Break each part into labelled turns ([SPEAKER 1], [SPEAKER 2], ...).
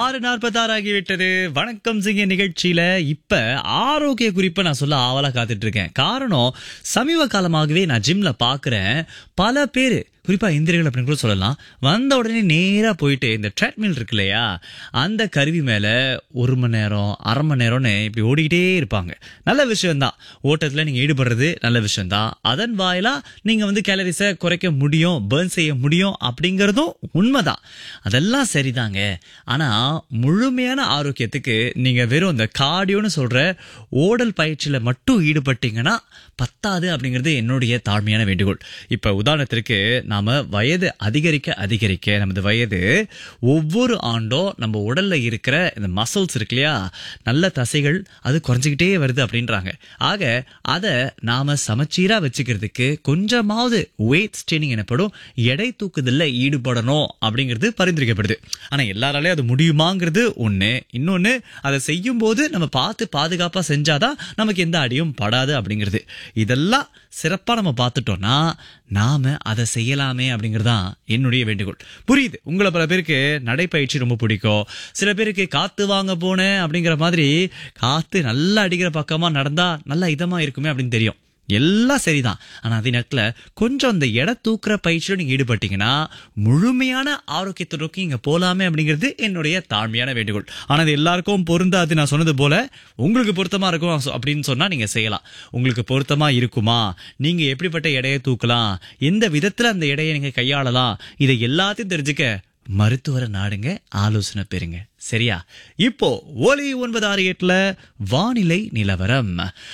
[SPEAKER 1] ஆறு நாற்பத்தாறு ஆகிவிட்டது வணக்கம் சிங்க நிகழ்ச்சியில இப்ப ஆரோக்கிய குறிப்பை நான் சொல்ல ஆவலா காத்துட்டு இருக்கேன் காரணம் சமீப காலமாகவே நான் ஜிம்ல பாக்குறேன் பல பேரு குறிப்பா இந்திரியர்கள் அப்படின்னு கூட சொல்லலாம் வந்த உடனே நேரா போயிட்டு இந்த ட்ரெட்மில் இருக்கு இல்லையா அந்த கருவி மேல ஒரு மணி நேரம் அரை மணி நேரம்னு இப்படி ஓடிக்கிட்டே இருப்பாங்க நல்ல விஷயம்தான் ஓட்டத்துல நீங்க ஈடுபடுறது நல்ல விஷயம்தான் அதன் வாயிலா நீங்க வந்து கேலரிஸை குறைக்க முடியும் பேர்ன் செய்ய முடியும் அப்படிங்கறதும் உண்மைதான் அதெல்லாம் சரிதாங்க ஆனா முழுமையான ஆரோக்கியத்துக்கு நீங்க வெறும் இந்த கார்டியோன்னு சொல்ற ஓடல் பயிற்சியில மட்டும் ஈடுபட்டீங்கன்னா பத்தாது அப்படிங்கிறது என்னுடைய தாழ்மையான வேண்டுகோள் இப்ப உதாரணத்திற்கு நாம வயது அதிகரிக்க அதிகரிக்க நமது வயது ஒவ்வொரு ஆண்டும் நம்ம உடல்ல இருக்கிற இந்த மசில்ஸ் இருக்கு இல்லையா நல்ல தசைகள் அது குறைஞ்சிக்கிட்டே வருது அப்படின்றாங்க ஆக அதை நாம சமச்சீரா வச்சுக்கிறதுக்கு கொஞ்சமாவது வெயிட் ஸ்ட்ரெயினிங் எனப்படும் எடை தூக்குதல்ல ஈடுபடணும் அப்படிங்கிறது பரிந்துரைக்கப்படுது ஆனா எல்லாராலையும் அது முடியுமாங்கிறது ஒண்ணு இன்னொன்னு அதை செய்யும் போது நம்ம பார்த்து பாதுகாப்பா செஞ்சாதான் நமக்கு எந்த அடியும் படாது அப்படிங்கிறது இதெல்லாம் சிறப்பா நம்ம பார்த்துட்டோம்னா நாம அதை செய்யலாமே அப்படிங்கறதுதான் என்னுடைய வேண்டுகோள் புரியுது உங்களை பல பேருக்கு நடைப்பயிற்சி ரொம்ப பிடிக்கும் சில பேருக்கு காத்து வாங்க போனேன் அப்படிங்கிற மாதிரி காத்து நல்லா அடிக்கிற பக்கமா நடந்தா நல்லா இதமா இருக்குமே அப்படின்னு தெரியும் எல்லாம் சரிதான் ஆனா அதே நேரத்துல கொஞ்சம் அந்த எடை தூக்குற பயிற்சியில நீங்க ஈடுபட்டீங்கன்னா முழுமையான ஆரோக்கியத்தை நோக்கி இங்க போலாமே அப்படிங்கிறது என்னுடைய தாழ்மையான வேண்டுகோள் ஆனா அது எல்லாருக்கும் பொருந்தாது நான் சொன்னது போல உங்களுக்கு பொருத்தமா இருக்கும் சொ- அப்படின்னு சொன்னா நீங்க செய்யலாம் உங்களுக்கு பொருத்தமா இருக்குமா நீங்க எப்படிப்பட்ட எடையை தூக்கலாம் எந்த விதத்துல அந்த எடையை நீங்க கையாளலாம் இதை எல்லாத்தையும் தெரிஞ்சுக்க மருத்துவரை நாடுங்க ஆலோசனை பெறுங்க சரியா இப்போ ஒலி ஒன்பது ஆறு எட்டுல வானிலை நிலவரம்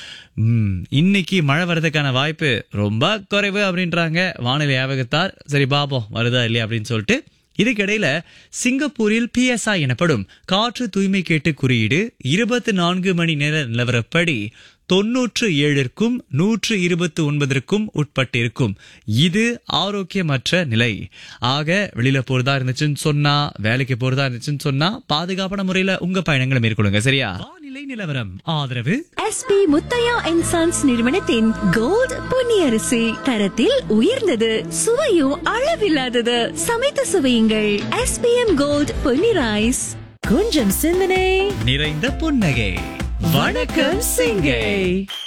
[SPEAKER 1] ம், இன்னைக்கு மழை வர்றதுக்கான வாய்ப்பு ரொம்ப குறைவு அப்படின்றாங்க வானிலை ஆய்வகத்தார் சரி பாப்போம் வருதா இல்லையா அப்படின்னு சொல்லிட்டு இதுக்கிடையில சிங்கப்பூரில் பிஎஸ்ஐ எனப்படும் காற்று தூய்மை கேட்டு குறியீடு இருபத்தி நான்கு மணி நேர நிலவரப்படி தொன்னூற்று ஏழிற்கும் நூற்று இருபத்தி ஒன்பதற்கும் உட்பட்டிருக்கும் இது ஆரோக்கியமற்ற நிலை ஆக வெளியில போறதா இருந்துச்சுன்னு சொன்னா வேலைக்கு போறதா இருந்துச்சுன்னு சொன்னா பாதுகாப்பான முறையில உங்க பயணங்களை மேற்கொள்ளுங்க சரியா வானிலை நிலவரம் ஆதரவு
[SPEAKER 2] எஸ்பி முத்தையா அண்ட் சன்ஸ் நிறுவனத்தின் கோல்ட் பொன்னியரிசி தரத்தில் உயர்ந்தது சுவையும் அளவில்லாதது சமைத்து சுவையுங்கள் எஸ்பிஎம் கோல்ட் பொன்னி ரைஸ் கொஞ்சம் சிந்தனை
[SPEAKER 1] நிறைந்த புன்னகை வணக்கம் சிங்கை